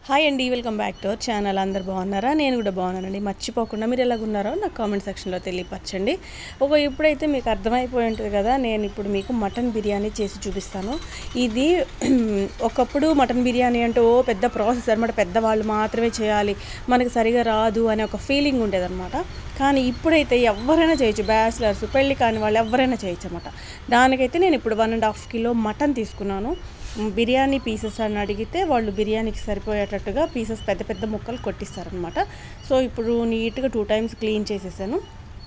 hi అండి welcome back to our channel అందరు బాగున్నారా నేను కూడా బాగున్నానండి మర్చిపోకుండా మీరు ఎలాగున్నారో నాకు కామెంట్ సెక్షన్లో తెలియపరచండి ఒక ఇప్పుడైతే మీకు అర్థమైపోయి ఉంటుంది కదా నేను ఇప్పుడు మీకు మటన్ బిర్యానీ చేసి చూపిస్తాను ఇది ఒకప్పుడు మటన్ బిర్యానీ అంటే ఓ పెద్ద ప్రాసెస్ అనమాట పెద్దవాళ్ళు మాత్రమే చేయాలి మనకి సరిగా రాదు అనే ఒక ఫీలింగ్ ఉండేదన్నమాట కానీ ఇప్పుడైతే ఎవరైనా చేయొచ్చు బ్యాచిలర్స్ పెళ్ళి కాని వాళ్ళు ఎవరైనా చేయొచ్చు అనమాట దానికైతే నేను ఇప్పుడు one and half kilo mutton తీసుకున్నాను బిర్యానీ పీసెస్ అని అడిగితే వాళ్ళు బిర్యానీకి సరిపోయేటట్టుగా పీసెస్ పెద్ద పెద్ద ముక్కలు కొట్టిస్తారనమాట సో ఇప్పుడు నీట్గా టూ టైమ్స్ క్లీన్ చేసేసాను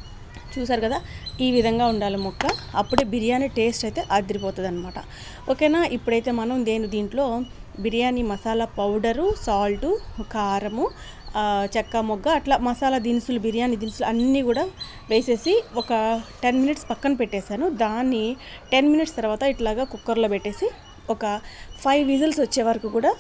చూసారు కదా ఈ విధంగా ఉండాలి ముక్క అప్పుడే బిర్యానీ టేస్ట్ అయితే అదిరిపోతుంది అనమాట ఓకేనా ఇప్పుడైతే మనం దేని దీంట్లో బిర్యానీ మసాలా పౌడరు సాల్టు కారము ఆ, చెక్క మొగ్గ అట్లా మసాలా దినుసులు బిర్యానీ దినుసులు అన్నీ కూడా వేసేసి ఒక టెన్ మినిట్స్ పక్కన పెట్టేశాను దాన్ని టెన్ మినిట్స్ తర్వాత ఇట్లాగా కుక్కర్లో పెట్టేసి ఒక ఫైవ్ విజిల్స్ వచ్చే వరకు కూడా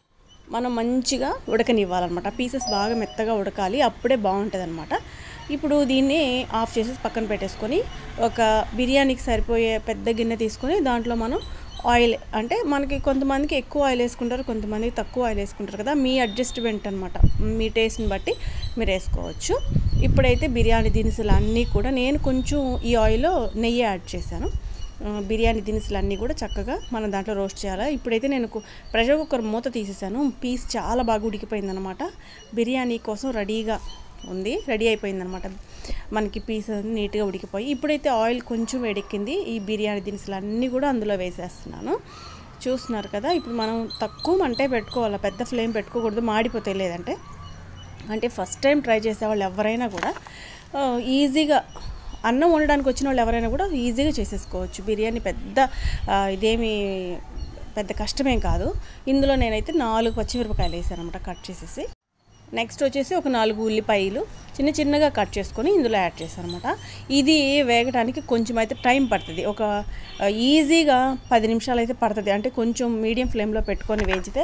మనం మంచిగా ఉడకనివ్వాలన్నమాట పీసెస్ బాగా మెత్తగా ఉడకాలి అప్పుడే బాగుంటుంది అనమాట ఇప్పుడు దీన్ని ఆఫ్ చేసేసి పక్కన పెట్టేసుకొని ఒక బిర్యానీకి సరిపోయే పెద్ద గిన్నె తీసుకొని దాంట్లో మనం ఆయిల్ అంటే మనకి కొంతమందికి ఎక్కువ ఆయిల్ వేసుకుంటారు కొంతమందికి తక్కువ ఆయిల్ వేసుకుంటారు కదా మీ అడ్జస్ట్మెంట్ అనమాట మీ టేస్ట్ని బట్టి మీరు వేసుకోవచ్చు ఇప్పుడైతే బిర్యానీ దినుసులు అన్నీ కూడా నేను కొంచెం ఈ ఆయిల్లో నెయ్యి యాడ్ చేశాను ఆ, బిర్యానీ దినుసులు అన్నీ కూడా చక్కగా మనం దాంట్లో రోస్ట్ చేయాలి ఇప్పుడైతే నేను కు- ప్రెషర్ కుక్కర్ మూత తీసేసాను పీస్ చాలా బాగా ఉడికిపోయిందనమాట బిర్యానీ కోసం రెడీగా ఉంది రెడీ అయిపోయిందనమాట మనకి పీస్ నీట్గా ఉడికిపోయి ఇప్పుడైతే ఆయిల్ కొంచెం వేడెక్కింది ఈ బిర్యానీ దినుసులు అన్నీ కూడా అందులో వేసేస్తున్నాను చూస్తున్నారు కదా ఇప్పుడు మనం తక్కువ మంటే పెట్టుకోవాలి పెద్ద ఫ్లేమ్ పెట్టుకోకూడదు మాడిపోతాయి లేదంటే అంటే ఫస్ట్ టైం ట్రై చేసే వాళ్ళు ఎవరైనా కూడా ఆ, ఈజీగా అన్నం వండడానికి వచ్చిన వాళ్ళు ఎవరైనా కూడా ఈజీగా చేసేసుకోవచ్చు బిర్యానీ పెద్ద ఆ, ఇదేమి పెద్ద కష్టమేం కాదు ఇందులో నేనైతే నాలుగు పచ్చిమిరపకాయలు వేసాను అనమాట కట్ చేసేసి నెక్స్ట్ వచ్చేసి ఒక నాలుగు ఉల్లిపాయలు చిన్న చిన్నగా కట్ చేసుకొని ఇందులో యాడ్ చేశాను అనమాట ఇది వేగడానికి కొంచెం అయితే టైం పడుతుంది ఒక ఆ, ఈజీగా పది నిమిషాలు అయితే పడుతుంది అంటే కొంచెం మీడియం ఫ్లేమ్లో పెట్టుకొని వేయించితే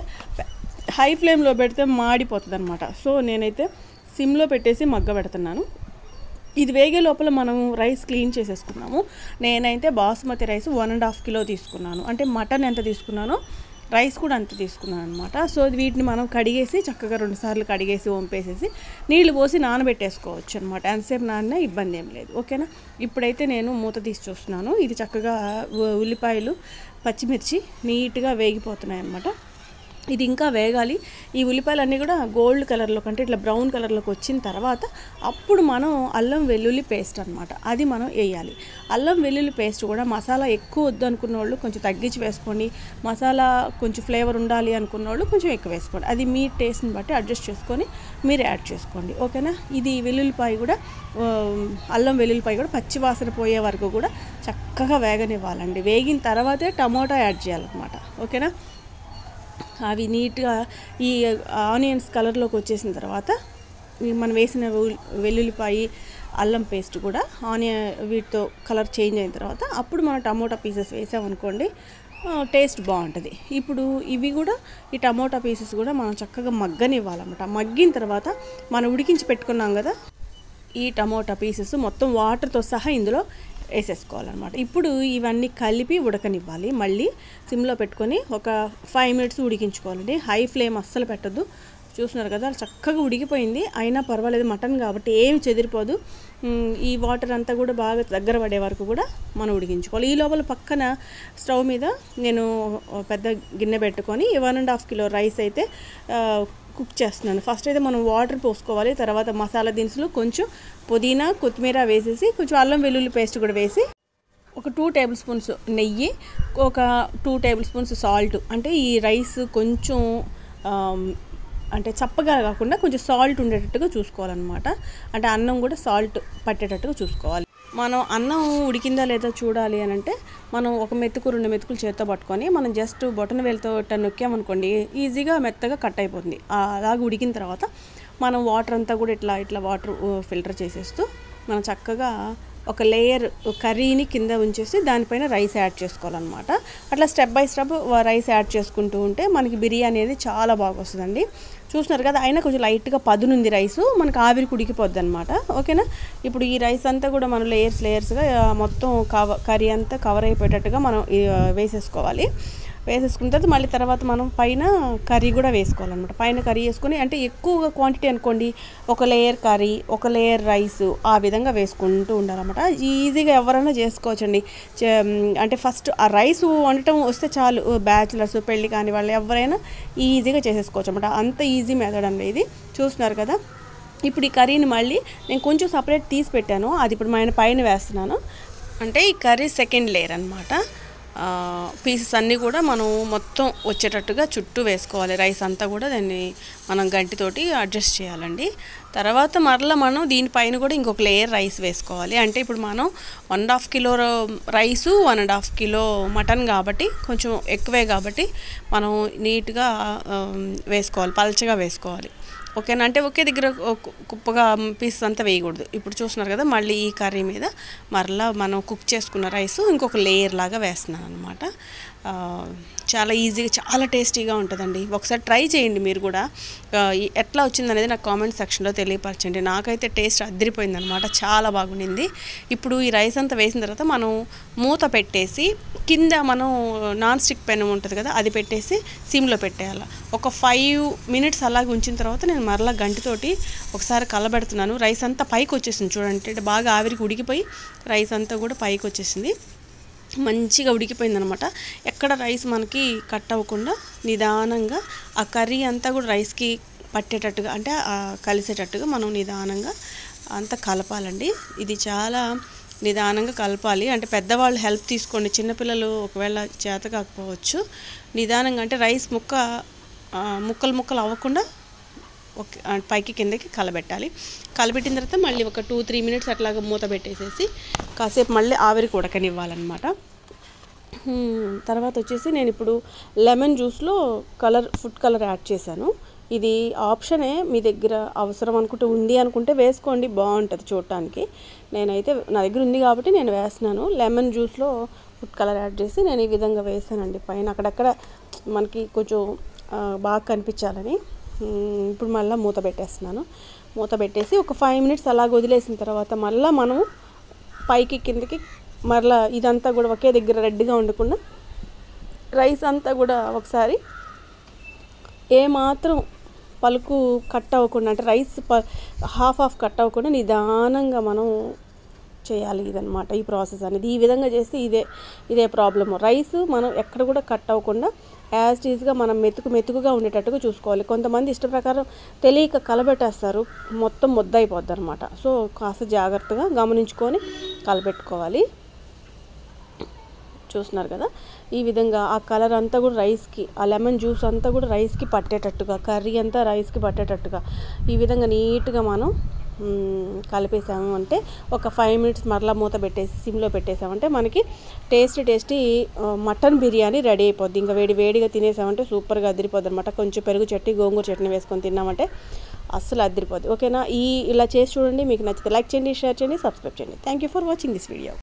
హై ఫ్లేమ్లో పెడితే మాడిపోతుంది అనమాట సో నేనైతే సిమ్లో పెట్టేసి మగ్గ పెడుతున్నాను ఇది వేగే లోపల మనం రైస్ క్లీన్ చేసేసుకున్నాము నేనైతే basmati rice one and half kilo తీసుకున్నాను అంటే మటన్ ఎంత తీసుకున్నానో రైస్ కూడా అంత తీసుకున్నాను అనమాట సో వీటిని మనం కడిగేసి చక్కగా రెండు సార్లు కడిగేసి వంపేసేసి నీళ్లు పోసి నానబెట్టేసుకోవచ్చు అనమాట ఎంతసేపు నాన్న ఇబ్బంది ఏం లేదు ఓకేనా ఇప్పుడైతే నేను మూత తీసి చూస్తున్నాను ఇది చక్కగా ఉ- ఉల్లిపాయలు పచ్చిమిర్చి నీట్గా వేగిపోతున్నాయి అనమాట ఇది ఇంకా వేగాలి ఈ ఉల్లిపాయలు అన్నీ కూడా గోల్డ్ కలర్లో కంటే ఇట్లా బ్రౌన్ కలర్లోకి వచ్చిన తర్వాత అప్పుడు మనం అల్లం వెల్లుల్లి పేస్ట్ అనమాట అది మనం వేయాలి అల్లం వెల్లుల్లి పేస్ట్ కూడా మసాలా ఎక్కువ వద్దు అనుకున్న వాళ్ళు కొంచెం తగ్గించి వేసుకోండి మసాలా కొంచెం ఫ్లేవర్ ఉండాలి అనుకున్న వాళ్ళు కొంచెం ఎక్కువ వేసుకోండి అది మీ టేస్ట్ని బట్టి అడ్జస్ట్ చేసుకొని మీరు యాడ్ చేసుకోండి ఓకేనా ఇది వెల్లుల్లిపాయ కూడా ఆ, అల్లం వెల్లుల్లిపాయ కూడా పచ్చి వాసన పోయే వరకు కూడా చక్కగా వేగనివ్వాలండి వేగిన తర్వాతే టమోటా యాడ్ చేయాలన్నమాట ఓకేనా అవి నీట్గా ఈ ఆనియన్స్ కలర్లోకి వచ్చేసిన తర్వాత ఈ మనం వేసిన ఉల్- వెల్లుల్లిపాయ అల్లం పేస్ట్ కూడా ఆనియన్ వీటితో కలర్ చేంజ్ అయిన తర్వాత అప్పుడు మనం టమోటా పీసెస్ వేసామనుకోండి ఆ, టేస్ట్ బాగుంటుంది ఇప్పుడు ఇవి కూడా ఈ టమోటా పీసెస్ కూడా మనం చక్కగా మగ్గనివ్వాలన్నమాట మగ్గిన తర్వాత మనం ఉడికించి పెట్టుకున్నాం కదా ఈ టమోటా పీసెస్ మొత్తం వాటర్తో సహా ఇందులో వేసేసుకోవాలన్నమాట ఇప్పుడు ఇవన్నీ కలిపి ఉడకనివ్వాలి మళ్ళీ సిమ్లో పెట్టుకొని ఒక ఫైవ్ మినిట్స్ ఉడికించుకోవాలండి హై ఫ్లేమ్ అస్సలు పెట్టద్దు చూస్తున్నారు కదా చక్కగా ఉడికిపోయింది అయినా పర్వాలేదు మటన్ కాబట్టి ఏమి చెదిరిపోదు ఉమ్, ఈ వాటర్ అంతా కూడా బాగా దగ్గర పడే వరకు కూడా మనం ఉడికించుకోవాలి ఈ లోపల పక్కన స్టవ్ మీద నేను ఒక పెద్ద గిన్నె పెట్టుకొని one and half kilo rice అయితే ఆ, కుక్ చేస్తున్నాను ఫస్ట్ అయితే మనం వాటర్ పోసుకోవాలి తర్వాత మసాలా దినుసులు కొంచెం పుదీనా కొత్తిమీర వేసేసి కొంచెం అల్లం వెల్లుల్లి పేస్ట్ కూడా వేసి ఒక టూ టేబుల్ స్పూన్స్ నెయ్యి ఒక టూ టేబుల్ స్పూన్స్ సాల్ట్ అంటే ఈ రైస్ కొంచెం ఆమ్, అంటే చప్పగా కాకుండా కొంచెం సాల్ట్ ఉండేటట్టుగా చూసుకోవాలన్నమాట అంటే అన్నం కూడా సాల్ట్ పట్టేటట్టుగా చూసుకోవాలి మనం అన్నం ఉడికిందా లేదా చూడాలి అని అంటే మనం ఒక మెతుకు రెండు మెతుకులు చేత్తో పట్టుకొని మనం జస్ట్ బొటన వేలతో ఇట్లా నొక్కామనుకోండి ఈజీగా మెత్తగా కట్ అయిపోతుంది ఆ, అలాగే ఉడికిన తర్వాత మనం వాటర్ అంతా కూడా ఇట్లా ఇట్లా వాటర్ ఫిల్టర్ చేసేస్తూ మనం చక్కగా ఒక లేయర్ కర్రీని కింద ఉంచేసి దానిపైన రైస్ యాడ్ చేసుకోవాలన్నమాట అట్లా step by step rice add చేసుకుంటూ ఉంటే మనకి బిర్యానీ అనేది చాలా బాగా వస్తుందండి చూస్తున్నారు కదా అయినా కొంచెం లైట్గా పదునుంది రైస్ మనకు ఆవిరికి ఉడికిపోద్ది అనమాట ఓకేనా ఇప్పుడు ఈ రైస్ అంతా కూడా మనం లేయర్స్ లేయర్స్గా మొత్తం కవ కర్రీ అంతా కవర్ అయిపోయేటట్టుగా మనం ఈ, వేసేసుకోవాలి వేసేసుకున్న తర్వాత మళ్ళీ తర్వాత మనం పైన కర్రీ కూడా వేసుకోవాలన్నమాట పైన కర్రీ వేసుకొని అంటే ఎక్కువగా క్వాంటిటీ అనుకోండి ఒక లేయర్ కర్రీ ఒక లేయర్ రైస్ ఆ విధంగా వేసుకుంటూ ఉండాలన్నమాట ఈజీగా ఎవరైనా చేసుకోవచ్చండి చే- అంటే ఫస్ట్ ఆ రైస్ వండటం వస్తే చాలు బ్యాచులర్స్ పెళ్ళి కాని వాళ్ళు ఎవరైనా ఈజీగా చేసేసుకోవచ్చు అనమాట అంత ఈజీ మెథడ్ అండి ఇది చూస్తున్నారు కదా ఇప్పుడు ఈ కర్రీని మళ్ళీ నేను కొంచెం సపరేట్ తీసి పెట్టాను అది ఇప్పుడు ఆయన పైన వేస్తున్నాను అంటే ఈ కర్రీ సెకండ్ లేయర్ అనమాట పీసెస్ అన్నీ కూడా మనం మొత్తం వచ్చేటట్టుగా చుట్టూ వేసుకోవాలి రైస్ అంతా కూడా దాన్ని మనం గంటితోటి అడ్జస్ట్ చేయాలండి తర్వాత మరలా మనం దీనిపైన కూడా ఇంకొక లేయర్ రైస్ వేసుకోవాలి అంటే ఇప్పుడు మనం one and half kilo rice one and half kilo mutton కాబట్టి కొంచెం ఎక్కువే కాబట్టి మనం నీట్గా ఆ, వేసుకోవాలి పల్చగా వేసుకోవాలి ఓకేనా అంటే ఒకే దగ్గర ఒక కుప్పగా పీసెస్ అంతా వేయకూడదు ఇప్పుడు చూస్తున్నారు కదా మళ్ళీ ఈ కర్రీ మీద మరలా మనం కుక్ చేసుకున్న రైస్ ఇంకొక లేయర్ లాగా వేస్తున్నాను అనమాట చాలా ఈజీగా చాలా టేస్టీగా ఉంటుందండి ఒకసారి ట్రై చేయండి మీరు కూడా ఆ, ఈ- ఎట్లా వచ్చింది అనేది నాకు కామెంట్ సెక్షన్లో తెలియపరచండి నాకైతే టేస్ట్ అదిరిపోయింది అనమాట చాలా బాగుండింది ఇప్పుడు ఈ రైస్ అంతా వేసిన తర్వాత మనం మూత పెట్టేసి కింద మనం నాన్ స్టిక్ పెన్ ఉంటుంది కదా అది పెట్టేసి సిమ్లో పెట్టేయాలి ఒక ఫైవ్ మినిట్స్ అలాగే ఉంచిన తర్వాత నేను మరలా గంటితోటి ఒకసారి కలబెడుతున్నాను రైస్ అంతా పైకి వచ్చేసింది చూడండి అంటే బాగా ఆవిరికి ఉడికిపోయి రైస్ అంతా కూడా పైకి వచ్చేసింది మంచిగా ఉడికిపోయిందనమాట ఎక్కడ రైస్ మనకి కట్ అవ్వకుండా నిదానంగా ఆ కర్రీ అంతా కూడా రైస్కి పట్టేటట్టుగా అంటే ఆ కలిసేటట్టుగా మనం నిదానంగా అంతా కలపాలండి ఇది చాలా నిదానంగా కలపాలి అంటే పెద్దవాళ్ళు హెల్ప్ తీసుకోండి చిన్నపిల్లలు ఒకవేళ చేత కాకపోవచ్చు నిదానంగా అంటే రైస్ ముక్క ఆ, ముక్కలు ముక్కలు అవ్వకుండా ఒక ఆ, పైకి కిందకి కలబెట్టాలి కలబెట్టిన తర్వాత మళ్ళీ ఒక టూ త్రీ మినిట్స్ అట్లాగా మూత పెట్టేసేసి కాసేపు మళ్ళీ ఆవిరికి ఉడకనివ్వాలన్నమాట హ్మ్, తర్వాత వచ్చేసి నేను ఇప్పుడు లెమన్ జ్యూస్లో కలర్ ఫుడ్ కలర్ యాడ్ చేశాను ఇది ఆప్షనే మీ దగ్గర అవసరం అనుకుంటే ఉంది అనుకుంటే వేసుకోండి బాగుంటుంది చూడటానికి నేనైతే నా దగ్గర ఉంది కాబట్టి నేను వేస్తున్నాను లెమన్ జ్యూస్లో ఫుడ్ కలర్ యాడ్ చేసి నేను ఈ విధంగా వేసానండి పైన అక్కడక్కడ మనకి కొంచెం ఆ, బాగా కనిపించాలని మ్మ్, ఇప్పుడు మళ్ళీ మూత పెట్టేస్తున్నాను మూత పెట్టేసి ఒక ఫైవ్ మినిట్స్ అలాగ వదిలేసిన తర్వాత మళ్ళీ మనం పైకి కిందకి మరలా ఇదంతా కూడా ఒకే దగ్గర రెడ్గా ఉండకుండా రైస్ అంతా కూడా ఒకసారి ఏమాత్రం పలుకు కట్ అవ్వకుండా అంటే రైస్ ప హాఫ్ హాఫ్ కట్ అవ్వకుండా నిదానంగా మనం చేయాలి ఇదనమాట ఈ ప్రాసెస్ అనేది ఈ విధంగా చేస్తే ఇదే ఇదే ప్రాబ్లము రైస్ మనం ఎక్కడ కూడా కట్ అవ్వకుండా యాజ్ టీజ్గా మనం మెతుకు మెతుకుగా ఉండేటట్టుగా చూసుకోవాలి కొంతమంది ఇష్ట ప్రకారం తెలియక కలబెట్టేస్తారు మొత్తం ముద్ద అయిపోద్ది అనమాట సో కాస్త జాగ్రత్తగా గమనించుకొని కలబెట్టుకోవాలి చూస్తున్నారు కదా ఈ విధంగా ఆ కలర్ అంతా కూడా రైస్కి ఆ లెమన్ జ్యూస్ అంతా కూడా రైస్కి పట్టేటట్టుగా కర్రీ అంతా రైస్కి పట్టేటట్టుగా ఈ విధంగా నీట్గా మనం మ్, కలిపేసాము అంటే ఒక ఫైవ్ మినిట్స్ మరలా మూత పెట్టేసి సిమ్లో పెట్టేసామంటే మనకి టేస్టీ టేస్టీ ఆ, మటన్ బిర్యానీ రెడీ అయిపోద్ది ఇంకా వేడి వేడిగా తినేసామంటే సూపర్గా అదిరిపోద్ది అనమాట కొంచెం పెరుగు చట్నీ గోంగూర చట్నీ వేసుకొని తిన్నామంటే అస్సలు అదిరిపోద్ది ఓకేనా ఈ ఇలా చేసి చూడండి మీకు నచ్చితే లైక్ చేయండి షేర్ చేయండి సబ్స్క్రైబ్ చేయండి thank you for watching this video